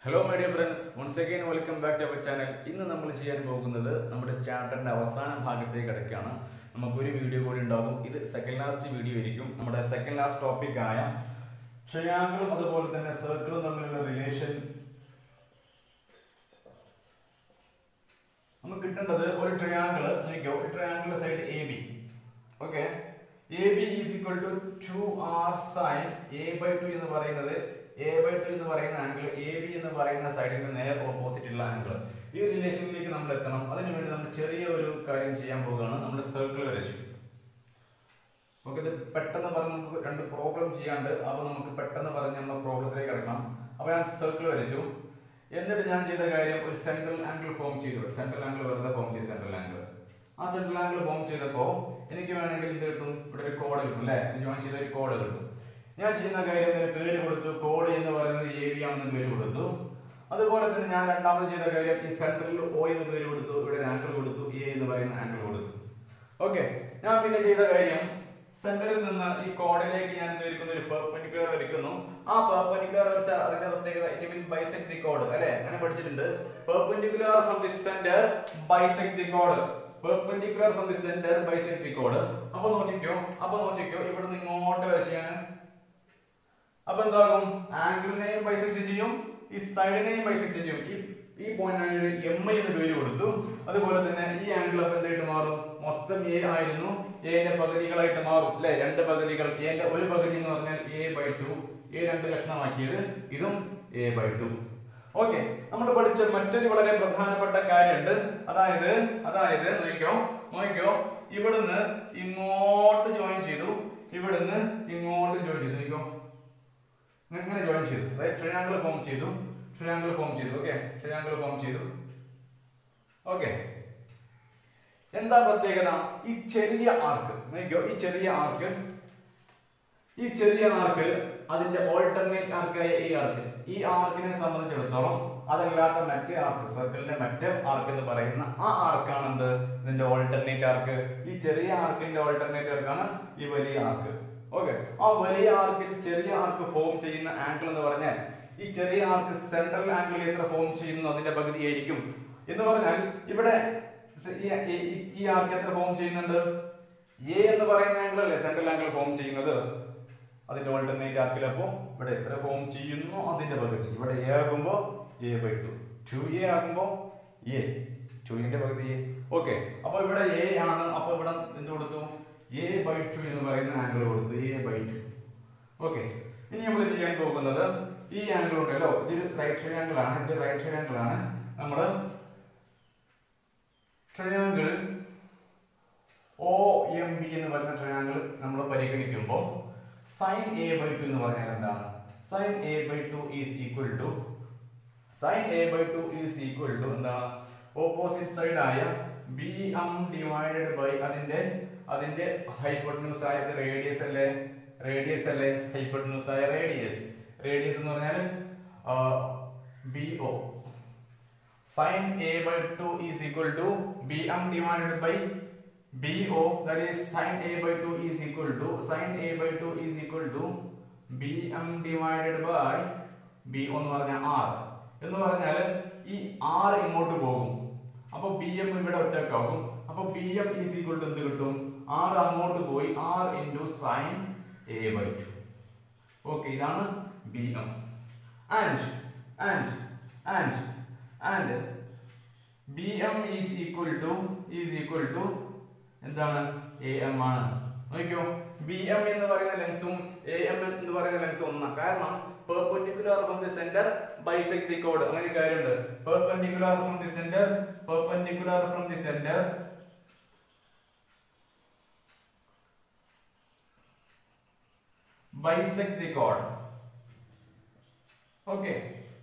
Hello my dear friends once again welcome back to our channel ഇന്ന് നമ്മൾ ചെയ്യാൻ പോകുന്നത് നമ്മുടെ ചാപ്റ്ററിന്റെ അവസാന ഭാഗത്തേക്ക് കിടക്കുകയാണ് നമുക്കൊരു വീഡിയോ കൂടി ഉണ്ടാകും ഇത് സെക്കൻഡ് ലാസ്റ്റ് വീഡിയോ ആയിരിക്കും നമ്മുടെ സെക്കൻഡ് ലാസ്റ്റ് ടോപ്പിക് ആയ ട്രയാങ്കിളും അതുപോലെ തന്നെ സർക്കിളും തമ്മിലുള്ള റിലേഷൻ നമുക്ക് കിട്ടേണ്ടത് ഒരു ട്രയാങ്കിൾ നോക്കിയോ ഒരു triangle side A B okay A B is equal to two R sine A by two എന്ന് പറയുന്നത് എ ബൈ ടു എന്ന് പറയുന്ന ആംഗിൾ എ ബി എന്ന് പറയുന്ന സൈഡിന് നേർ ഓപ്പോസിറ്റ് ഉള്ള ആംഗിൾ ഈ റിലേഷനിലേക്ക് നമ്മൾ എത്തണം അതിനുവേണ്ടി നമ്മൾ ചെറിയ ഒരു കാര്യം ചെയ്യാൻ പോവുകയാണ് നമ്മൾ സർക്കിൾ വരച്ചു ഓക്കെ ഇത് പെട്ടെന്ന് പറഞ്ഞ് നമുക്ക് രണ്ട് പ്രോബ്ലം ചെയ്യാണ്ട് അപ്പോൾ നമുക്ക് പെട്ടെന്ന് പറഞ്ഞ് നമ്മൾ പ്രോബ്ലത്തിലേക്ക് കിടക്കണം അപ്പോൾ ഞാൻ സർക്കിൾ വരച്ചു എന്നിട്ട് ഞാൻ ചെയ്ത കാര്യം ഒരു സെൻട്രൽ ആംഗിൾ ഫോം ചെയ്തു സെൻട്രൽ ആംഗിൾ വെറുതെ ഫോം ചെയ്തു സെൻട്രൽ ആംഗിൾ ആ സെൻട്രൽ ആംഗിൾ ഫോം ചെയ്തപ്പോൾ എനിക്ക് വേണമെങ്കിൽ ഇത് കിട്ടും ഇവിടെ ഒരു കോഡ് കിട്ടും അല്ലേ ജോയിൻ ചെയ്ത ഒരു കോഡ് കിട്ടും ഞാൻ ചെയ്യുന്ന കാര്യം ഇതിന് പേര് കൊടുത്തു കോഡ് എന്ന് പറയുന്നത് എ ബി ആണെന്ന് പേര് കൊടുത്തു അതുപോലെ തന്നെ ഞാൻ രണ്ടാമത് ചെയ്ത കാര്യം ഈ സെൻട്രലിൽ ഒ എന്ന് പേര് കൊടുത്തു ഇവിടെ ഒരു ആംഗിൾ കൊടുത്തു എ എന്ന് പറയുന്ന ആംഗിൾ കൊടുത്തു ഓക്കെ ഞാൻ പിന്നെ ചെയ്ത കാര്യം സെന്ററിൽ നിന്ന് ഈ കോഡിലേക്ക് ഞാൻ വരയ്ക്കുന്ന ഒരു പെർപെൻഡിക്കുലർ വരയ്ക്കുന്നു ആ പെർപെൻഡിക്കുലർ വെച്ച അതിന്റെ പ്രത്യേകത it will bisect the code അല്ലെ അങ്ങനെ പഠിച്ചിട്ടുണ്ട് perpendicular from the centre bisect the code perpendicular from the centre bisect the code അപ്പൊ നോക്കിക്കോ അപ്പൊ നോക്കിക്കോ ഇവിടെ നിന്ന് ഇങ്ങോട്ട് വരച്ച് ഞാൻ അപ്പൊ എന്താകും ആംഗിളിനെയും ബൈസെക്ട് ചെയ്യും ഈ സൈഡിനെയും ബൈസെക്ട് ചെയ്യും ഈ ഈ പോയിന്റ് എം ഐ എന്ന് പേര് കൊടുത്തു അതുപോലെ തന്നെ ഈ ആംഗിൾ അപ്പൊ എന്തായിട്ട് മാറും മൊത്തം എ ആയിരുന്നു എന്റെ പകുതികളായിട്ട് മാറും അല്ലെ രണ്ട് പകുതികൾ എന്റെ ഒരു പകുതി എന്ന് പറഞ്ഞാൽ എ ബൈ ടു എ രണ്ട് കഷ്ണമാക്കിയത് ഇതും എ ബൈ ടു ഓക്കെ നമ്മൾ പഠിച്ച മറ്റൊരു വളരെ പ്രധാനപ്പെട്ട കാര്യമുണ്ട് അതായത് അതായത് നോക്കിക്കോ നോക്കിക്കോ ഇവിടുന്ന് ഇങ്ങോട്ട് ജോയിൻ ചെയ്തു ഇവിടുന്ന് ഇങ്ങോട്ട് ജോയിൻ ചെയ്തു നോക്കിക്കോ ഇങ്ങനെ ജോയിൻ ചെയ്തു അതായത് ട്രയാങ്കിൾ ഫോം ചെയ്തു ട്രയാങ്കിൾ ഫോം ചെയ്തു ഓക്കെ ട്രയാങ്കിൾ ഫോം ചെയ്തു ഓക്കെ എന്താ പ്രത്യേകത ഈ ചെറിയ ആർക്ക് നോക്കിയോ ഈ ചെറിയ ആർക്ക് ഈ ചെറിയ ആർക്ക് അതിന്റെ ഓൾട്ടർനേറ്റ് ആർക്കായ ഈ ആർക്ക് ഈ ആർക്കിനെ സംബന്ധിച്ചിടത്തോളം അതല്ലാത്ത മറ്റേ ആർക്ക് സർക്കിളിന്റെ മറ്റേ ആർക്ക് എന്ന് പറയുന്ന ആ ആർക്കാണ് എന്ത് ഇതിന്റെ ഓൾട്ടർനേറ്റ് ആർക്ക് ഈ ചെറിയ ആർക്കിന്റെ ഓൾട്ടർനേറ്റ് ആർക്കാണ് ഈ വലിയ ആർക്ക് ഓക്കെ ആ വലിയ ആർക്കിൽ ചെറിയ ആർക്ക് ഫോം ചെയ്യുന്ന ആംഗിൾ എന്ന് പറഞ്ഞാൽ ഈ ചെറിയ ആർക്ക് സെൻട്രൽ ആംഗിൾ എത്ര ഫോം ചെയ്യുന്നു അതിന്റെ പകുതിയായിരിക്കും എന്ന് പറഞ്ഞാൽ ഇവിടെ ഈ- ഈ- ഈ ആർക്ക് എത്ര ഫോം ചെയ്യുന്നുണ്ട് എ എന്ന് പറയുന്ന ആംഗിൾ അല്ലേ സെൻട്രൽ ആംഗിൾ ഫോം ചെയ്യുന്നത് അതിന്റെ ഓൾട്ടർനേറ്റ് ആർക്കിൽ അപ്പോൾ ഇവിടെ എത്ര ഫോം ചെയ്യുന്നു അതിന്റെ പകുതി ഇവിടെ എ ആകുമ്പോൾ A by two two A ആകുമ്പോൾ എ ടുവിന്റെ പകുതി എ ഓക്കെ അപ്പൊ ഇവിടെ എ ആണ് അപ്പൊ ഇവിടെ എന്ത് കൊടുത്തു എ ബൈ ടു എന്ന് പറയുന്ന ആംഗിൾ കൊടുത്തു എ ബൈ ടു ഓക്കെ ഇനി നമ്മൾ ചെയ്യാൻ പോകുന്നത് ഈ ആംഗിൾ ഉണ്ടല്ലോ ഇതൊരു റൈറ്റ് ട്രയാങ്കിൾ ആണ് ഇത് റൈറ്റ് ട്രയാങ്കിൾ ആണ് നമ്മൾ ട്രയാങ്കിൾ ഒ എം ബി എന്ന് പറയുന്ന ട്രയാങ്കിൾ നമ്മൾ പരിഗണിക്കുമ്പോൾ സൈൻ എ ബൈ ടു എന്ന് പറഞ്ഞാൽ എന്താണ് sine A by two is equal to sine A by two is equal to എന്താണ് ഓപ്പോസിറ്റ് സൈഡ് ആയ ബി എം ഡിവൈഡഡ് ബൈ അതിന്റെ അതിന്റെ ഹൈപ്പോട്ടന്യൂസ് ആയ റേഡിയസ് അല്ലേ റേഡിയസ് അല്ലേ ഹൈപ്പോട്ടന്യൂസ് ആയ റേഡിയസ് റേഡിയസ് എന്ന് പറഞ്ഞാൽ B O sin a by 2 is equal to bm divided by bo that is sin a by 2 is equal to sin a by 2 is equal to bm divided by bo എന്ന് പറഞ്ഞാൽ r എന്ന് പറഞ്ഞാൽ ഈ r ഇങ്ങോട്ട് പോകും അപ്പൊ bm ഇവിടെ ഒറ്റക്കാകും അപ്പൊ bm is equal to എന്ത് കിട്ടും r അങ്ങോട്ട് പോയി r into sin a by 2 okay ഇതാണ് bm and and and and bm is equal to is equal to എന്താണ് am ആണ് നോക്കിയോ bm എന്ന് പറയുന്ന ലെങ്ത്തും am എന്ന് പറയുന്ന ലെങ്ത്തും ഒന്നാണ് കാരണം perpendicular from the centre bisect the കോഡ് അങ്ങനെ ഒരു കാര്യമുണ്ട് perpendicular from the centre perpendicular from the centre bisect the കോഡ് okay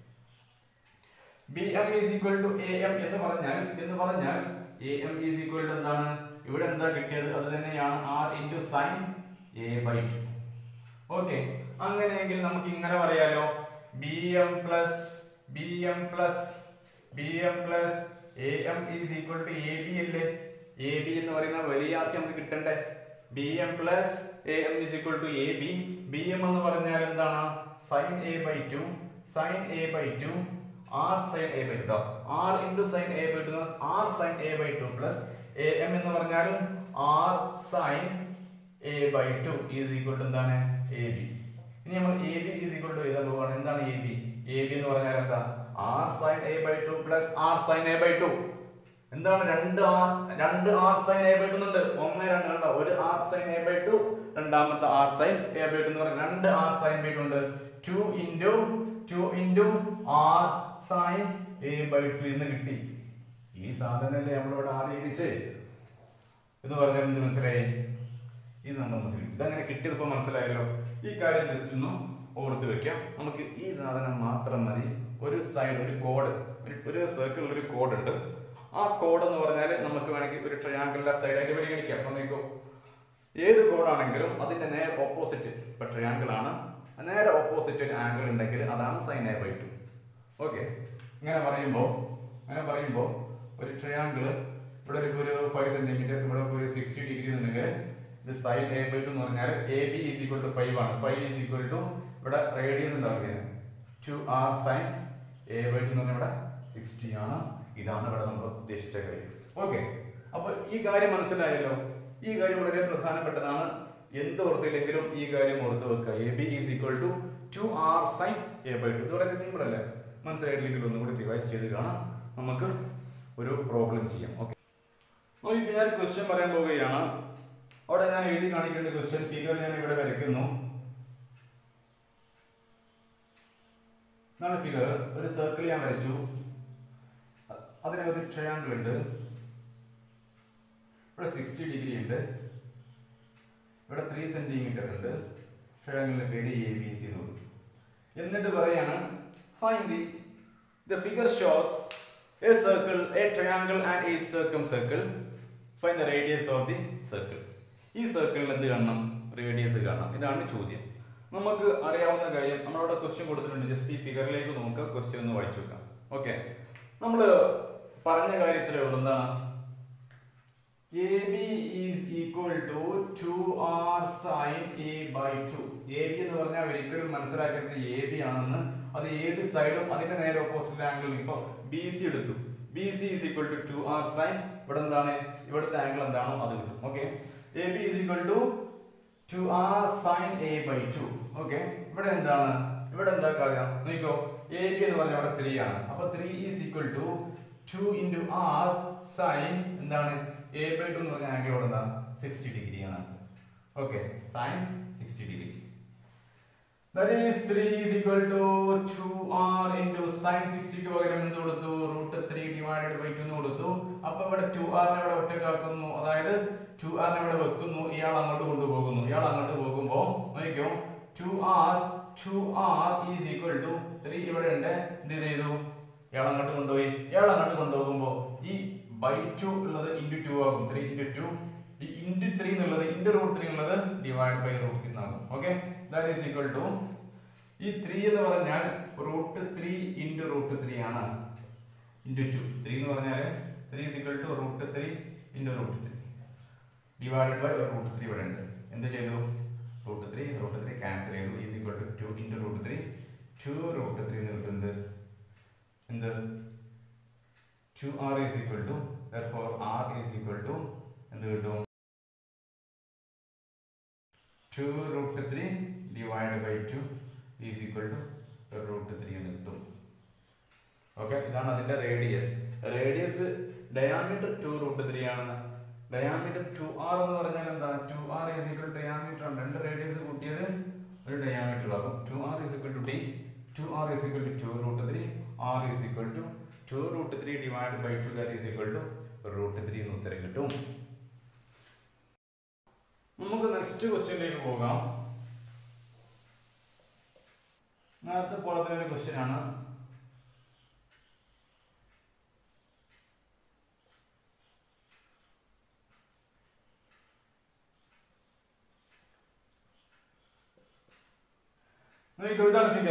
B M is equal to A M എന്ന് പറഞ്ഞാൽ എന്ന് പറഞ്ഞാൽ A M is equal to എന്താണ് ഇവിടെ എന്താ കിട്ടിയത് അത് തന്നെയാണ് R into sine A by two okay അങ്ങനെയെങ്കിൽ നമുക്ക് ഇങ്ങനെ പറയാലോ B M plus B M plus B M plus A M is equal to A B അല്ലേ എ ബി എന്ന് പറയുന്ന വലിയ ആർക്ക് നമുക്ക് കിട്ടണ്ടേ B M plus A M is equal to A B B M എന്ന് പറഞ്ഞാൽ എന്താണ് sine A by two sine A by two R sine A by two R into sine A by two R sine A by two plus A M എന്ന് പറഞ്ഞാലും R sine A by two is equal to എന്താണ് A B ഇനി നമ്മൾ A B is equal to എഴുതാൻ പോവാണ് എന്താണ് A B A B എന്ന് പറഞ്ഞാൽ എന്താ R sine A by two plus R sine A by two എന്താണ് രണ്ട് ആർ രണ്ട് R sine A by two ഉണ്ട് ഒന്ന് രണ്ട് കണ്ടോ ഒരു R sine A by two രണ്ടാമത്തെ R sine A by two എന്ന് പറഞ്ഞാൽ രണ്ട് ആർ സൈൻ ബൈ ടു ഉണ്ട് two into two into R sine A by two എന്ന് കിട്ടി ഈ സാധനല്ലേ നമ്മളിവിടെ ആദ്യം എഴുതിച്ചേ എന്ന് പറഞ്ഞാൽ എന്ത് മനസ്സിലായി ഇത് നമ്മൾ നമുക്ക് കിട്ടി. ഇതങ്ങനെ കിട്ടിയതിപ്പോ മനസ്സിലായല്ലോ ഈ കാര്യം ജസ്റ്റ് ഒന്ന് ഓർത്ത് വെക്കാം നമുക്ക് ഈ സാധനം മാത്രം മതി ഒരു സൈഡ് ഒരു കോഡ് ഒരു സർക്കിളിൽ ഒരു കോഡ് ഉണ്ട് ആ കോഡ് എന്ന് പറഞ്ഞാൽ നമുക്ക് വേണമെങ്കിൽ ഒരു ട്രയാങ്കിളിലെ സൈഡായിട്ട് പരിഗണിക്കാം അപ്പൊ നോക്കൂ ഏത് കോഡാണെങ്കിലും അതിന്റെ നേരെ ഓപ്പോസിറ്റ് ഇപ്പൊ ട്രയാങ്കിൾ ആണ് നേരെ ഓപ്പോസിറ്റ് ഒരു ആംഗിൾ ഉണ്ടെങ്കിൽ അതാണ് sine A by two okay ഇങ്ങനെ പറയുമ്പോൾ അങ്ങനെ പറയുമ്പോൾ ഒരു ട്രയാങ്കിൾ ഇവിടെ ഒരു ഒരു ഫൈവ് സെന്റിമീറ്റർ ഇവിടെ ഒരു സിക്സ്റ്റി ഡിഗ്രി ഉണ്ടെങ്കിൽ ഇത് സൈൻ എ ബൈ ടു എന്ന് പറഞ്ഞാൽ A B is equal to five ആണ് ഫൈവ് ഈസ് ഈക്വൽ ടു ഇവിടെ റേഡിയസ് ഉണ്ടാവുകയാണ് two R sine A by two എന്ന് പറഞ്ഞാൽ ഇവിടെ സിക്സ്റ്റി ആണ് ഇതാണ് ഇവിടെ നമ്മൾ ഉദ്ദേശിച്ച കാര്യം ഓക്കെ അപ്പൊ ഈ കാര്യം മനസ്സിലായല്ലോ ഈ കാര്യം വളരെ പ്രധാനപ്പെട്ടതാണ് എന്ത് ഓർത്തില്ലെങ്കിലും ഈ കാര്യം ഓർത്ത് വെക്കുക A B is equal to two R sine A by two ഇത് വളരെ സിമ്പിൾ അല്ലേ മനസ്സിലായില്ലെങ്കിൽ ഒന്നും കൂടി റിവൈസ് ചെയ്ത് കാണാം നമുക്ക് ഒരു പ്രോബ്ലം ചെയ്യാം ഓക്കെ നോക്കി ഞാൻ ക്വസ്റ്റ്യൻ പറയാൻ പോവുകയാണ് അവിടെ ഞാൻ എഴുതി കാണിക്കേണ്ട ക്വസ്റ്റ്യൻ ഫിഗർ ഞാൻ ഇവിടെ വരയ്ക്കുന്നു ഇതാണ് ഫിഗർ ഒരു സർക്കിൾ ഞാൻ വരച്ചു അ- അതിനകത്ത് ട്രയാങ്കിൾ ഉണ്ട് ഇവിടെ സിക്സ്റ്റി ഡിഗ്രി ഉണ്ട് ഇവിടെ ത്രീ സെന്റിമീറ്റർ ഉണ്ട് ട്രയാങ്കിളിന്റെ പേര് എ ബി സി എന്ന് കൊടുത്തു എന്നിട്ട് പറയാണ് find the the figure shows a circle a triangle and a സർക്കം circumcircle find the radius of the circle ഈ സർക്കിളിൽ എന്ത് കാണണം റേഡിയസ് കാണണം ഇതാണ് ചോദ്യം നമുക്ക് അറിയാവുന്ന കാര്യം നമ്മളവിടെ ക്വസ്റ്റ്യൻ കൊടുത്തിട്ടുണ്ട് ജസ്റ്റ് ഈ ഫിഗറിലേക്ക് നോക്കുക ക്വസ്റ്റ്യൻ ഒന്ന് വായിച്ചു നോക്കാം ഓക്കെ നമ്മൾ പറഞ്ഞ കാര്യത്തിലേ ഉള്ളൂ എന്താണ് A B is equal to two R sine A by two A B എന്ന് പറഞ്ഞാൽ ഒരിക്കലും മനസ്സിലാക്കുന്നത് എ ബി ആണെന്ന് അത് ഏത് സൈഡും അതിന്റെ നേരെ ഓപ്പോസിറ്റ് ആംഗിൾ ഇപ്പൊ ബി സി എടുത്തു B C is equal to two R sine ഇവിടെ എന്താണ് ഇവിടുത്തെ ആംഗിൾ എന്താണോ അത് കിട്ടും okay A B is equal to two R sine A by two okay ഇവിടെ എന്താണ് ഇവിടെ എന്താ കാര്യം നോക്കോ എ ബി എന്ന് പറഞ്ഞാൽ ഇവിടെ ത്രീ ആണ് അപ്പൊ three is equal to two into R sine എന്താണ് എ ബൈ ടു എന്ന് പറഞ്ഞ ആംഗിൾ ഇവിടെ എന്താ സിക്സ്റ്റി ഡിഗ്രി ആണ് okay sine sixty degree That is 3 is equal to 2r into sin 60 ക്ക് പകരം എന്ത് കൊടുത്തു root three divided by two എന്ന് കൊടുത്തു അപ്പൊ ഇവിടെ 2r നെ ഇവിടെ ഒറ്റക്കാക്കുന്നു അതായത് 2r നെ ഇവിടെ വെക്കുന്നു ഇയാൾ അങ്ങോട്ട് കൊണ്ടുപോകുന്നു ഇയാൾ അങ്ങോട്ട് പോകുമ്പോ നോക്കിക്കോ 2r 2r is equal to 3 ഇവിടെ ഉണ്ട് എന്ത് ചെയ്തു ഇയാൾ അങ്ങോട്ട് കൊണ്ടുപോയി ഇയാൾ അങ്ങോട്ട് കൊണ്ടുപോകുമ്പോ ഈ ബൈ ടു ഉള്ളത് ഇൻറ്റു ടു ആകും ത്രീ ഇൻറ്റു ടു ഈ ഇൻറ്റു ത്രീ എന്നുള്ളത് ഇൻറ്റു റൂട്ട് ത്രീ എന്നുള്ളത് ഡിവൈഡ് ബൈ റൂട്ട് ത്രീ എന്നാകും okay that is equal to ഈ ത്രീ എന്ന് പറഞ്ഞാൽ root three into root three ആണ് ഇൻറ്റു ടു ത്രീ എന്ന് പറഞ്ഞാൽ three is equal to root three into root three divide by root three ഇവിടെ ഉണ്ട് എന്ത് ചെയ്തു root three root three cancel ചെയ്തു is equal to two into root three two root three എന്ന് കിട്ടുന്നത് എന്ത് two R is equal to four R is equal to എന്ത് കിട്ടും two root three divide by two is equal to root three എന്ന് കിട്ടും okay ഇതാണ് അതിന്റെ radius radius diameter two root three ആണ് ഡയാമീറ്റർ ടു ആർ എന്ന് പറഞ്ഞാൽ എന്താ two R is equal diameter ആണ് രണ്ട് റേഡിയസ് കൂട്ടിയത് ഒരു ഡയാമീറ്റർ ആകും two R is equal to D two R is equal to two root three R is equal to two root three divide by two that is equal to root three എന്ന് ഉത്തരം കിട്ടും നമുക്ക് next ക്വസ്റ്റ്യനിലേക്ക് പോകാം നേരത്തെ പോലെ തന്നെ ഒരു ക്വസ്റ്റ്യൻ ആണ് നോക്കിക്കോ, ഇതാണ് ഫിഗർ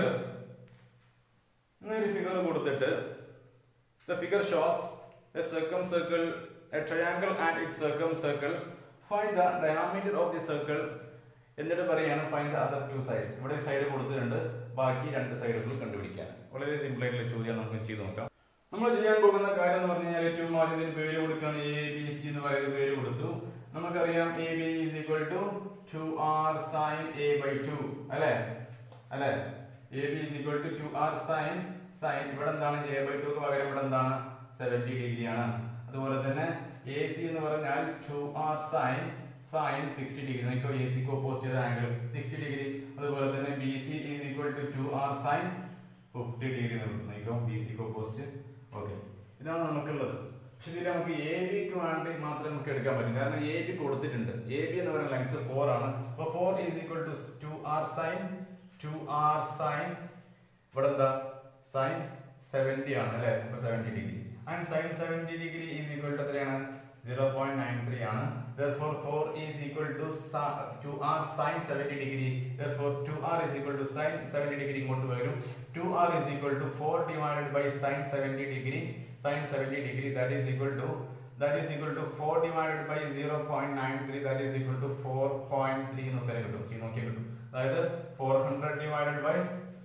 ഒരു ഫിഗർ കൊടുത്തിട്ട് the figure shows a സർക്കം circle a triangle and it circumcircle find the diameter of the circle എന്നിട്ട് പറയാണ് find the other two sides ഇവിടെ സൈഡ് കൊടുത്തിട്ടുണ്ട് ബാക്കി രണ്ട് സൈഡുകൾ കണ്ടുപിടിക്കാൻ വളരെ സിമ്പിൾ ആയിട്ടുള്ള ചോദ്യം നമുക്ക് ചെയ്ത് നോക്കാം നമ്മൾ ചെയ്യാൻ പോകുന്ന കാര്യം എന്ന് പറഞ്ഞു കഴിഞ്ഞാൽ ഏറ്റവും ആദ്യം ഇതിന് പേര് കൊടുക്കുകയാണ് എ ബി സി എന്ന് പറയുന്ന പേര് കൊടുത്തു നമുക്കറിയാം A B is equal to two R sine A by two അല്ലേ അല്ലേ A B is equal to two R sine sine ഇവിടെ എന്താണ് എ ബൈ ടു പകരം ഇവിടെ എന്താണ് സെവൻറ്റി ഡിഗ്രി ആണ് അതുപോലെ തന്നെ എ സി എന്ന് പറഞ്ഞാൽ two R sine sine sixty degree നോക്കിയോ എ സിക്ക് ഓപ്പോസിറ്റ് ചെയ്ത ആംഗിൾ സിക്സ്റ്റി ഡിഗ്രി അതുപോലെ തന്നെ B C is equal to two R sine fifty degree നോക്കിയോ ബി സിക്ക് ഓപ്പോസിറ്റ് ഓക്കെ ഇതാണ് നമുക്കുള്ളത് പക്ഷെ ഇതിൽ നമുക്ക് എ ബിക്ക് വേണ്ടി മാത്രമേ നമുക്ക് എടുക്കാൻ പറ്റും കാരണം എ ബി കൊടുത്തിട്ടുണ്ട് എ ബി എന്ന് പറയുന്ന ലെങ്ത് ഫോർ ആണ് അപ്പോൾ four is equal to two R sine two R sine ഇവിടെ എന്താ സൈൻ സെവൻറ്റി ആണ് അല്ലേ അപ്പൊ seventy degree and sine seventy degree is equal to എത്രയാണ് സീറോ പോയിന്റ് നയൻ ത്രീ ആണ് therefore 4 is equal to sa- 2r sin 70 degree therefore 2r is equal to sin 70 degree ഇങ്ങോട്ട് വരും 2r is equal to 4 divided by sin 70 degree sin 70 degree that is equal to that is equal to 4 divided by 0.93 that is equal to 4.3 എന്ന് ഉത്തരം കിട്ടും ചെയ്ത് നോക്കിയാൽ കിട്ടും അതായത് 400 divided by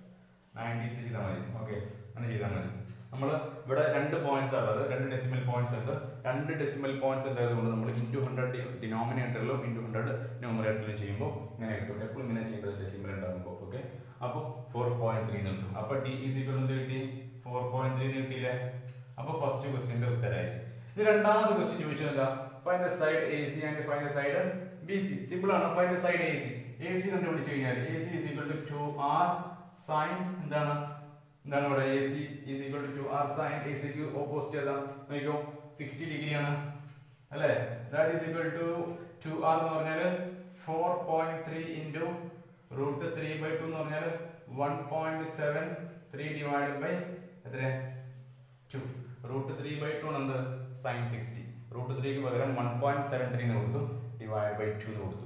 90 ചെയ്താൽ മതി ഓക്കെ അങ്ങനെ ചെയ്താൽ മതി നമ്മൾ ഇവിടെ രണ്ട് പോയിന്റ്സ് ഉള്ളത് രണ്ട് ഡെസിമൽ പോയിന്റ്സ് ഉണ്ട് രണ്ട് ഡെസിമൽ പോയിന്റ്സ് ഉണ്ടായതുകൊണ്ട് നമ്മൾ ഇൻറ്റു ഹൺഡ്രഡ് ഡിനോമിനേറ്ററിലും ഇൻറ്റു ഹൺഡ്രഡ് ന്യൂമറേറ്ററിലും ചെയ്യുമ്പോൾ ഇങ്ങനെ കിട്ടും എപ്പോഴും ഇങ്ങനെ ചെയ്യേണ്ടത് ഡെസിമൽ ഉണ്ടാകുമ്പോൾ ഓക്കെ അപ്പോൾ ഫോർ പോയിന്റ് ത്രീ കിട്ടും അപ്പോൾ ടി ഈസ് ഈക്വൽ എന്ത് കിട്ടി ഫോർ പോയിന്റ് ത്രീ കിട്ടിയില്ലേ അപ്പോൾ ഫസ്റ്റ് ക്വസ്റ്റിന്റെ ഉത്തരമായി ഇത് രണ്ടാമത്തെ ക്വസ്റ്റ്യൻ ചോദിച്ചത് എന്താ find side A C and find side B C simple ആണ് find side A C A C കണ്ടുപിടിച്ച് കഴിഞ്ഞാൽ A C is equal to two R sine എന്താണ് എന്താണ് ഇവിടെ A C is equal to two R sine A സിക്ക് opposite ഏതാ നോക്കിക്കോ sixty degree ആണ് അല്ലേ that is equal to two R എന്ന് പറഞ്ഞാൽ four point three into root three by two എന്ന് പറഞ്ഞാൽ one point seven three divide by എത്ര two root three by two ആണ് എന്ത് സൈൻ സിക്സ്റ്റി റൂട്ട് ത്രീക്ക് പകരം വൺ പോയിന്റ് സെവൻ ത്രീ എന്ന് കൊടുത്തു ഡിവൈഡ് ബൈ ടു എന്ന് കൊടുത്തു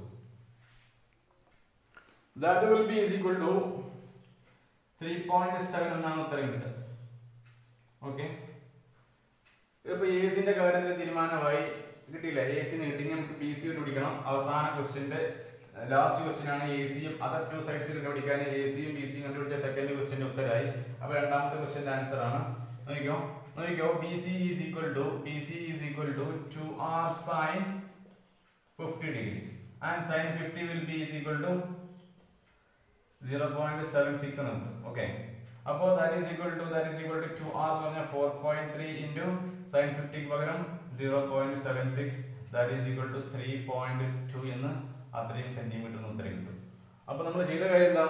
that will be is equal to three point seven എന്നാണ് ഉത്തരം കിട്ടുക ഓക്കെ ഇപ്പൊ എ സിന്റെ കാര്യത്തിൽ തീരുമാനമായി കിട്ടിയില്ല എ സി കിട്ടി നമുക്ക് ബി സി കണ്ടുപിടിക്കണം അവസാന ക്വസ്റ്റിന്റെ ലാസ്റ്റ് ക്വസ്റ്റ്യൻ ആണ് എ സിയും അതർ ടു സൈഡ്സ് കണ്ടുപിടിക്കാൻ എ സിയും ബി സിയും കണ്ടുപിടിച്ച സെക്കൻഡ് ക്വസ്റ്റിന്റെ ഉത്തരമായി അപ്പൊ രണ്ടാമത്തെ ക്വസ്റ്റിന്റെ ആൻസർ ആണ് നോക്കിക്കോ നോക്കിക്കോ B C is equal to B C is equal to two R sine fifty degree and sine fifty will be is equal to zero point seven six എന്നുണ്ട് ഓക്കെ അപ്പോൾ that is equal to that is equal to two R എന്ന് പറഞ്ഞാൽ four point three into sine ഫിഫ്റ്റിക്ക് പകരം zero point seven six that is equal to three point two എന്ന് അത്രയും centimetre ഉത്തരം കിട്ടും അപ്പോൾ നമ്മൾ ചെയ്ത കാര്യം എന്താ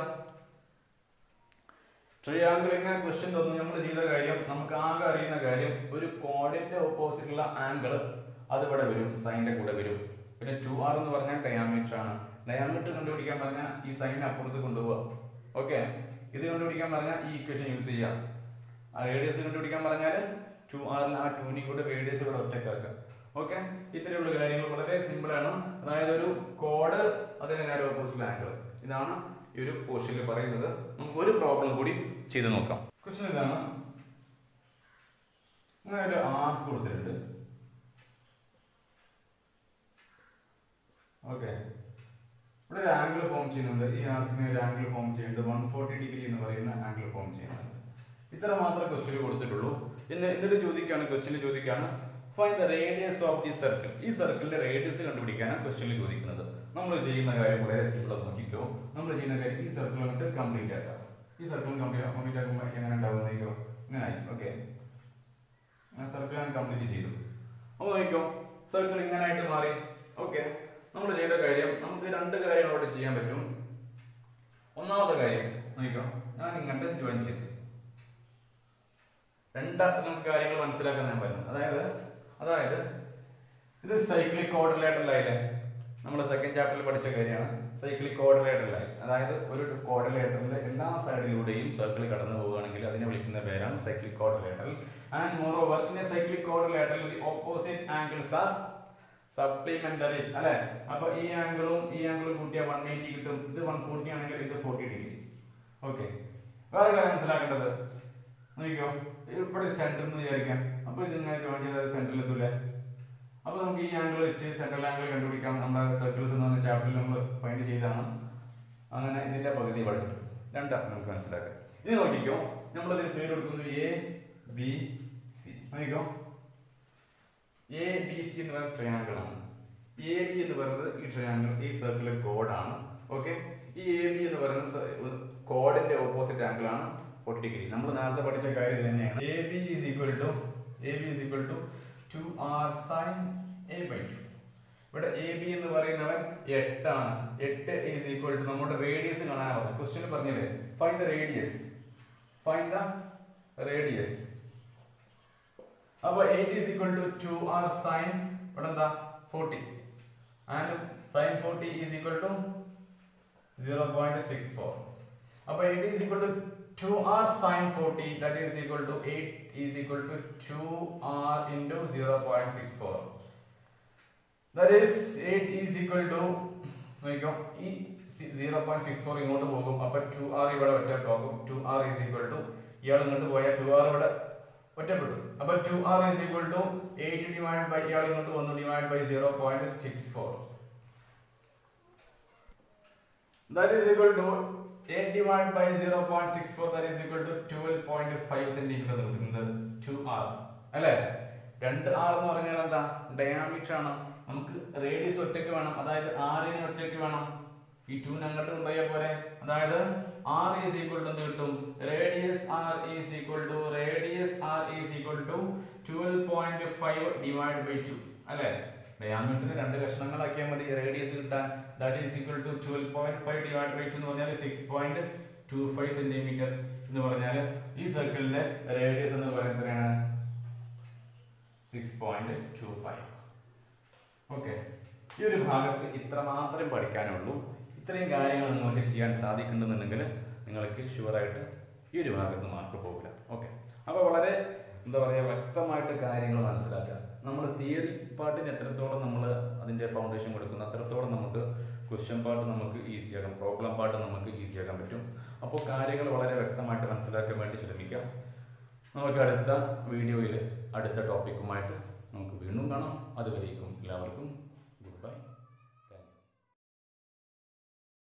ട്രയാങ്കിളിന് ക്വസ്റ്റ്യൻ തന്നു നമ്മൾ ചെയ്ത കാര്യം നമുക്ക് ആകെ അറിയുന്ന കാര്യം ഒരു കോഡിന്റെ ഓപ്പോസിറ്റുള്ള ആംഗിൾ അത് ഇവിടെ വരും സൈൻ്റെ കൂടെ വരും പിന്നെ ടു ആർ എന്ന് പറഞ്ഞാൽ ഡയാമീറ്റർ ആണ് ഡയാമീറ്റർ കണ്ടുപിടിക്കാൻ പറഞ്ഞാൽ ഈ സൈൻ അപ്പുറത്ത് കൊണ്ടുപോവാ ഓക്കെ ഇത് കണ്ടുപിടിക്കാൻ പറഞ്ഞാൽ ഈ ഇക്വേഷൻ യൂസ് ചെയ്യാം ആ റേഡിയസ് കണ്ടുപിടിക്കാൻ പറഞ്ഞാൽ ടു ആറിൽ ആ ടൂനി കൂടെ റേഡിയസ് ഇവിടെ ഒറ്റക്കാക്കുക ഓക്കെ ഇത്തരമുള്ള കാര്യങ്ങൾ വളരെ സിമ്പിൾ ആണ് അതായത് ഒരു കോഡ് അതിന് നേരെ ഓപ്പോസിറ്റ് ആംഗിൾ ഇതാണ് ഈ ഒരു പോർഷനിൽ പറയുന്നത് നമുക്ക് ഒരു പ്രോബ്ലം കൂടി ചെയ്ത് നോക്കാം ക്വസ്റ്റൻ ഇതാണ് ഇങ്ങനെ ഒരു ആർക്ക് കൊടുത്തിട്ടുണ്ട് ഓക്കെ ഇവിടെ ഒരു ആംഗിൾ ഫോം ചെയ്യുന്നുണ്ട് ഈ ആർക്കിന് ഒരു ആംഗിൾ ഫോം ചെയ്യുന്നുണ്ട് വൺ ഫോർട്ടി ഡിഗ്രി എന്ന് പറയുന്ന ആംഗിൾ ഫോം ചെയ്യുന്നുണ്ട് ഇത്ര മാത്രമേ ക്വസ്റ്റ്യൻ കൊടുത്തിട്ടുള്ളൂ എന്ന് എന്നിട്ട് ചോദിക്കുകയാണ് ക്വസ്റ്റ്യനിൽ ചോദിക്കുകയാണ് find the radius of the circle ഈ സർക്കിളിന്റെ റേഡിയസ് കണ്ടുപിടിക്കാനാണ് ക്വസ്റ്റ്യനിൽ ചോദിക്കുന്നത് നമ്മൾ ചെയ്യുന്ന കാര്യം വളരെ സിമ്പിൾ നോക്കിക്കോ നമ്മൾ ചെയ്യുന്ന കാര്യം ഈ സർക്കിൾ വന്നിട്ട് കംപ്ലീറ്റ് ആക്കാം ഈ സർക്കിൾ കംപ്ലീറ്റ് കംപ്ലീറ്റ് ആക്കുമ്പോൾ എങ്ങനെ ഉണ്ടാവുന്നേക്കോ ഇങ്ങനെ ആയി ഓക്കെ സർക്കിൾ ഞാൻ കംപ്ലീറ്റ് ചെയ്തു അപ്പോൾ നോക്കിക്കോ സർക്കിൾ ഇങ്ങനെ ആയിട്ട് മാറി ഓക്കെ നമ്മൾ ചെയ്ത കാര്യം നമുക്ക് രണ്ട് കാര്യങ്ങൾ അവിടെ ചെയ്യാൻ പറ്റും ഒന്നാമത്തെ കാര്യം നോക്കിക്കോ ഞാൻ ഇങ്ങോട്ട് ജോയിൻ ചെയ്തു രണ്ടർത്ഥം നമുക്ക് കാര്യങ്ങൾ മനസ്സിലാക്കാൻ ഞാൻ പറ്റും അതായത് അതായത് ഇത് സൈക്ലിക് കോർഡിലേറ്റർ ആയില്ലേ നമ്മൾ സെക്കൻഡ് ചാപ്റ്ററിൽ പഠിച്ച കാര്യമാണ് സൈക്ലിക് കോർഡിലേറ്റർ ലൈൻ അതായത് ഒരു കോർഡിലേറ്ററിന്റെ എല്ലാ സൈഡിലൂടെയും സർക്കിൾ കടന്നു പോവുകയാണെങ്കിൽ അതിനെ വിളിക്കുന്ന പേരാണ് cyclic quadrilateral and moreover in cyclic കോർഡിലേറ്ററിൽ ഓപ്പോസിറ്റ് ആംഗിൾസ് ആർ സപ്ലിമെന്ററി അല്ലെ അപ്പൊ ഈ ആംഗിളും ഈ ആംഗിളും കൂട്ടിയാൽ വൺ എയ്റ്റി കിട്ടും ഇത് വൺ ഫോർട്ടി ആണെങ്കിൽ ഇത് ഫോർട്ടി ഡിഗ്രി ഓക്കെ വേറെ കാര്യം മനസ്സിലാക്കേണ്ടത് നോക്കിക്കോ ഇവിടെ സെന്റർ എന്ന് വിചാരിക്കാം അപ്പൊ ഇത് ഇങ്ങനെ ജോയിൻ ചെയ്താൽ സെന്ററിൽ എത്തൂലേ അപ്പൊ നമുക്ക് ഈ ആംഗിൾ വെച്ച് സെൻട്രൽ ആംഗിൾ കണ്ടുപിടിക്കാം നമ്മുടെ സർക്കിൾസ് എന്ന് പറഞ്ഞ ചാപ്റ്ററിൽ നമ്മൾ ഫൈൻഡ് ചെയ്താണ് അങ്ങനെ ഇതിന്റെ പകുതി ഇവിടെ കിട്ടും രണ്ടർത്ഥം നമുക്ക് മനസ്സിലാക്കാം ഇനി നോക്കിക്കോ നമ്മൾ ഇതിന് പേര് കൊടുക്കുന്നത് എ ബി സി നോക്കിക്കോ എ ബി സി എന്ന് പറയുന്ന ട്രയാങ്കിൾ ആണ് എ ബി എന്ന് പറയുന്നത് ഈ ട്രയാങ്കിൾ ഈ സർക്കിൾ കോഡാണ് ഓക്കെ ഈ എ ബി എന്ന് പറയുന്നത് കോഡിന്റെ ഓപ്പോസിറ്റ് ആംഗിൾ ആണ് ഫോർട്ടി ഡിഗ്രി നമ്മൾ നേരത്തെ പഠിച്ച കാര്യം ഇത് തന്നെയാണ് A B is equal to A B is equal to two R sine A by two ഇവിടെ എ ബി എന്ന് പറയുന്നവൻ എട്ടാണ് എട്ട് ഈസ് ഈക്വൽ ടു നമ്മുടെ റേഡിയസ് കാണാനാവും ക്വസ്റ്റ്യൻ പറഞ്ഞില്ലേ find the radius find the radius അപ്പൊ eight is equal to two R sine ഇവിടെ എന്താ forty and sine forty is equal to zero point six four അപ്പൊ eight is equal to two R sine forty that is equal to eight is equal to two R into zero point six four that is eight is equal to നോക്കിക്കോ ഈ zero point six four ഇങ്ങോട്ട് പോകും അപ്പൊ two R ഇവിടെ ഒറ്റക്കാക്കും two R is equal to ഇയാൾ ഇങ്ങോട്ട് പോയാൽ ടു ആർ ഇവിടെ ഒറ്റപ്പെട്ടു അപ്പൊ two R is equal to eight divide by ഇയാൾ ഇങ്ങോട്ട് വന്നു divide by zero point six four that is equal to 8 divided by 0.64 that is equal to 12.5 centimeter കിട്ടുന്നത് 2r അല്ലേ രണ്ട് ആർ എന്ന് പറഞ്ഞാൽ എന്താ ഡയാമീറ്റർ ആണ് നമുക്ക് റേഡിയസ് ഒറ്റയ്ക്ക് വേണം അതായത് ആറിന് ഒറ്റയ്ക്ക് വേണം ഈ ടൂന് അങ്ങോട്ട് കൊണ്ടുപോയാൽ പോരെ അതായത് ആർ ഈസ് ഈക്വൽ ടു എന്ത് കിട്ടും radius R is equal to radius R is equal to twelve point five divide by two അല്ലേ ഡയാമീറ്ററിന് രണ്ട് കഷ്ണങ്ങളാക്കിയാൽ മതി റേഡിയസ് കിട്ടാൻ that is equal to twelve point five divide by two എന്ന് പറഞ്ഞാൽ six point two five centimetre എന്ന് പറഞ്ഞാൽ ഈ സർക്കിളിന്റെ റേഡിയസ് എന്ന് പറയുന്നത് എത്രയാണ് six point two five okay ഈ ഒരു ഭാഗത്ത് ഇത്ര മാത്രമേ പഠിക്കാനുള്ളൂ ഇത്രയും കാര്യങ്ങൾ നിങ്ങൾക്ക് ചെയ്യാൻ സാധിക്കുന്നുണ്ടെങ്കിൽ നിങ്ങൾക്ക് ഷുവറായിട്ട് ഈ ഒരു ഭാഗത്ത് മാർക്ക് പോകില്ല ഓക്കെ അപ്പോൾ വളരെ എന്താ പറയുക വ്യക്തമായിട്ട് കാര്യങ്ങൾ മനസ്സിലാക്കുക നമ്മൾ തിയറി പാട്ടിന് എത്രത്തോളം നമ്മൾ അതിൻ്റെ ഫൗണ്ടേഷൻ കൊടുക്കുന്നു അത്രത്തോളം നമുക്ക് ക്വസ്റ്റ്യൻ പാർട്ട് നമുക്ക് ഈസിയാക്കാം പ്രോബ്ലം പാർട്ട് നമുക്ക് ഈസിയാക്കാൻ പറ്റും അപ്പോൾ കാര്യങ്ങൾ വളരെ വ്യക്തമായിട്ട് മനസ്സിലാക്കാൻ വേണ്ടി ശ്രമിക്കാം നമുക്ക് അടുത്ത വീഡിയോയിൽ അടുത്ത ടോപ്പിക്കുമായിട്ട് നമുക്ക് വീണ്ടും കാണാം അതുവരേക്കും എല്ലാവർക്കും ഗുഡ് ബൈ